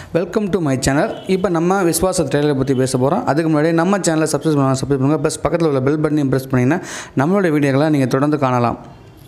welcome to my channel இப்போ நம்ம விஸ்வாச ட்ரெயிலரை பற்றி பேச போகிறோம் அதுக்கு முன்னாடி நம்ம சேனலை சப்ஸ்கிரைப் பண்ணலாம் சப்ஸ்கிரைப் பண்ணுங்கள் ப்ளஸ் பக்கத்தில் உள்ள பெல் பட்டனையும் ப்ரெஸ் பண்ணிங்கன்னா நம்மளோட வீடியோக்களை நீங்கள் தொடர்ந்து காணலாம்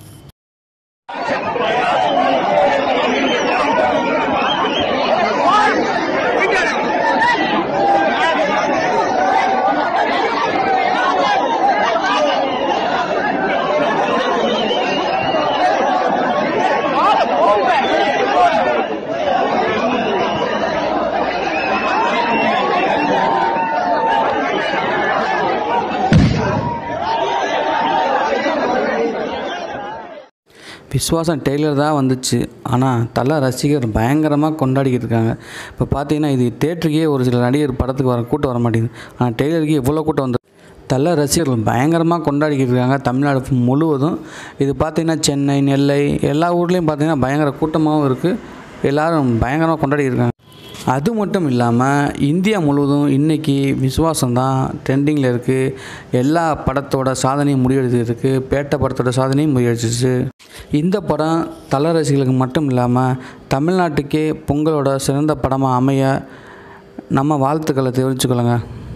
விஸ்வாசம் டெய்லர் தான் வந்துச்சு ஆனால் தல ரசிகர் பயங்கரமாக கொண்டாடிக்கிட்டு இருக்காங்க இப்போ பார்த்தீங்கன்னா இது தேட்டருக்கே ஒரு சில நடிகர் படத்துக்கு வர கூட்டம் வர மாட்டேங்குது ஆனால் டெய்லருக்கு இவ்வளோ கூட்டம் வந்து தல ரசிகர்கள் பயங்கரமாக கொண்டாடிக்கிட்டு இருக்காங்க தமிழ்நாடு முழுவதும் இது பார்த்திங்கன்னா சென்னை நெல்லை எல்லா ஊர்லேயும் பார்த்திங்கன்னா பயங்கர கூட்டமாகவும் இருக்குது எல்லோரும் பயங்கரமாக கொண்டாடிக்கிட்டு இருக்காங்க அது மட்டும் இல்லாமல் இந்தியா முழுவதும் இன்றைக்கி விசுவாசம் தான் ட்ரெண்டிங்கில் இருக்குது எல்லா படத்தோட சாதனையும் முறியடிச்சிருக்கு பேட்ட படத்தோட சாதனையும் முறியடிச்சிச்சு இந்த படம் தல ரசிகர்களுக்கு மட்டும் இல்லாமல் தமிழ்நாட்டுக்கே பொங்கலோட சிறந்த படமாக அமைய நம்ம வாழ்த்துக்களை தெரிவிச்சுக்கொள்ளுங்க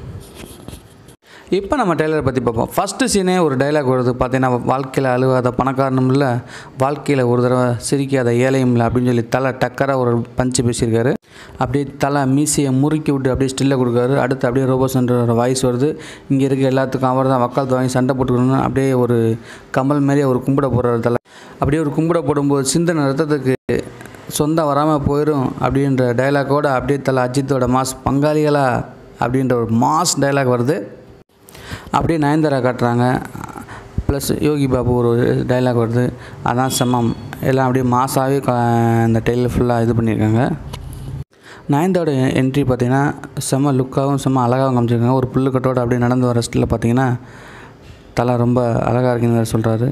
இப்போ நம்ம டெய்லரை பற்றி பார்ப்போம் ஃபஸ்ட்டு சீனே ஒரு டைலாக் வருது பார்த்தீங்கன்னா வாழ்க்கையில் அழுகாத பணக்காரனும் இல்லை வாழ்க்கையில் ஒரு தடவை சிரிக்காத ஏழையும் இல்லை அப்படின்னு சொல்லி தலை டக்கராக ஒரு பஞ்சு பேசியிருக்காரு அப்படியே தலை மீசையை முறுக்கி விட்டு அப்படியே ஸ்டில்லை கொடுக்காரு அடுத்து அப்படியே ரோபோஸ்ன்ற ஒரு வாய்ஸ் வருது இங்கே இருக்க எல்லாத்துக்கும் அவர் தான் வக்காலத்து வாங்கி சண்டை போட்டுக்கணும்னு அப்படியே ஒரு கமல் மாரி அவர் கும்பிட போடுறாரு தலை அப்படியே ஒரு கும்பிட போடும்போது சிந்தனை ரத்தத்துக்கு சொந்தம் வராமல் போயிடும் அப்படின்ற டைலாக்கோட அப்படியே தலை அஜித்தோட மாஸ் பங்காளிகளா அப்படின்ற ஒரு மாஸ் டைலாக் வருது அப்படியே நயன்தாரா காட்டுறாங்க ப்ளஸ் யோகி பாபு ஒரு டைலாக் வருது அதான் செம்மம் எல்லாம் அப்படியே மாசாகவே இந்த டெய்லர் ஃபுல்லாக இது பண்ணியிருக்காங்க நயன்தாரோட என்ட்ரி பார்த்தீங்கன்னா செம்ம லுக்காகவும் செம்ம அழகாகவும் காமிச்சிருக்காங்க ஒரு புல்லுக்கட்டோடு அப்படியே நடந்து வர ஸ்டில் பார்த்தீங்கன்னா தலை ரொம்ப அழகாக இருக்குன்னு வேறு சொல்கிறாரு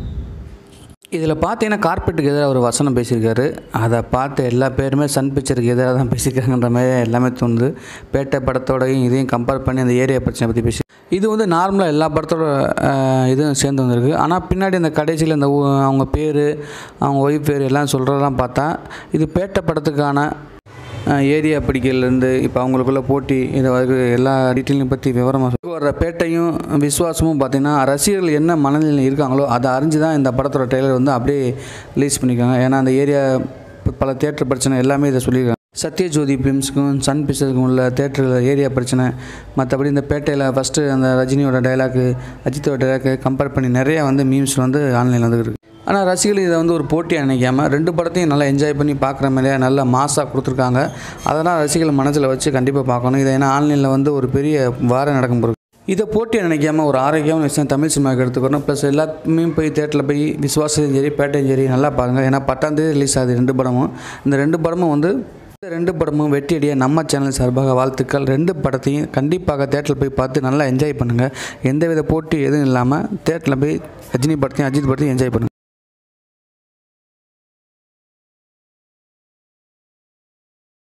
இதில் பார்த்தீங்கன்னா கார்பெட்டுக்கு எதிராக ஒரு வசனம் பேசியிருக்காரு அதை பார்த்து எல்லா பேருமே சன் பிக்சருக்கு எதிராக தான் பேசியிருக்காங்கன்ற மாதிரி எல்லாமே தோணுது பேட்டை படத்தோடையும் இதையும் கம்பேர் பண்ணி அந்த ஏரியா பிரச்சனை பற்றி பேசி இது வந்து நார்மலாக எல்லா படத்தோட அஹ், இதுவும் சேர்ந்து வந்திருக்கு ஆனால் பின்னாடி இந்த கடைசியில் இந்த ஊ- அவங்க பேர் அவங்க ஒய்ஃப் பேர் எல்லாம் சொல்கிறதெல்லாம் பார்த்தா இது பேட்டை படத்துக்கான அஹ், ஏரியா பிடிக்கிறதுலேருந்து இப்போ அவங்களுக்குள்ள போட்டி இதை வந்து எல்லா டீட்டெயிலையும் பற்றி விவரமாக சொல்லி வர்ற பேட்டையும் விசுவாசமும் பார்த்திங்கன்னா ரசிகர்கள் என்ன மனநிலையில் இருக்காங்களோ அதை அறிஞ்சு தான் இந்த படத்தோட ட்ரெய்லர் வந்து அப்படியே ரிலீஸ் பண்ணியிருக்காங்க ஏன்னா அந்த ஏரியா பல தேட்டர் பிரச்சனை எல்லாமே இதை சொல்லியிருக்காங்க சத்யஜோதி ஃபிலிம்ஸுக்கும் சன் பிக்சருக்கும் உள்ள தேட்டரில் ஏரியா பிரச்சனை மற்றபடி இந்த பேட்டையில் ஃபஸ்ட்டு அந்த ரஜினியோட டைலாக்கு அஜித்தோட டைலாக்கு கம்பேர் பண்ணி நிறையா வந்து மீம்ஸ் வந்து ஆன்லைனில் வந்து இருக்குது ஆனால் ரசிகர்கள் இதை வந்து ஒரு போட்டியாக நினைக்காம ரெண்டு படத்தையும் நல்லா என்ஜாய் பண்ணி பார்க்குற மாதிரியே நல்ல மாசாக கொடுத்துருக்காங்க அதெல்லாம் ரசிகர்கள் மனசில் வச்சு கண்டிப்பாக பார்க்கணும் இதை ஏன்னா ஆன்லைனில் வந்து ஒரு பெரிய வாரம் நடக்கும் போது இதை போட்டியை நினைக்காம ஒரு ஆரோக்கியமான விஷயம் தமிழ் சினிமாவுக்கு எடுத்துக்கணும் ப்ளஸ் எல்லாத்துமே போய் தேட்டரில் போய் விசுவாசத்தையும் சரி பேட்டையும் சரி நல்லா பாருங்கள் ஏன்னா பத்தாந்தேதி ரிலீஸ் ஆகுது ரெண்டு படமும் இந்த ரெண்டு படமும் வந்து இந்த ரெண்டு படமும் வெற்றியடைய நம்ம சேனல் சார்பாக வாழ்த்துக்கள் ரெண்டு படத்தையும் கண்டிப்பாக தேட்டரில் போய் பார்த்து நல்லா என்ஜாய் பண்ணுங்கள் எந்தவித போட்டி எதுவும் இல்லாமல் தேட்டரில் போய் ரஜினி படத்தையும் அஜித் படத்தையும் என்ஜாய் பண்ணுங்கள்